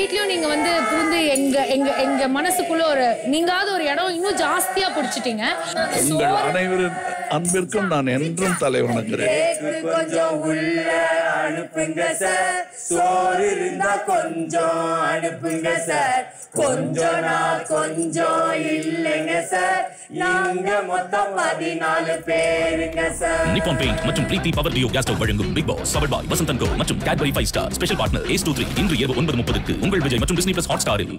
வீட்லயும் நீங்க வந்து புகுந்து எங்க எங்க எங்க மனசுக்குள்ள ஒரு நீங்காவது ஒரு இடம் இன்னும் ஜாஸ்தியா பிடிச்சிட்டீங்க உங்கள் அனைவரின் அன்பிற்கும் நான் என்றும் தலை வணங்குகிறேன் கேக்கு கொஞ்சம் உள்ள அனுப்புங்க சார் சோறு இருந்தா கொஞ்சம் அனுப்புங்க சார் கொஞ்சம் நான் கொஞ்சம் இல்லைங்க சார் நாங்க மொத்தம் பதினாலு பேருங்க சார் நிப்பான் பெயிண்ட் மற்றும் Preethi power duo gas stove வழங்கும் பிக் பாஸ் பவர் பாய் வசந்தன் கோ மற்றும் Cadbury five star special partner as two three இன்று இரவு ஒன்பது முப்பதுக்கு உங்கள் விஜய் மற்றும் டிஸ்னி பிளஸ் ஹாட் ஸ்டாரில்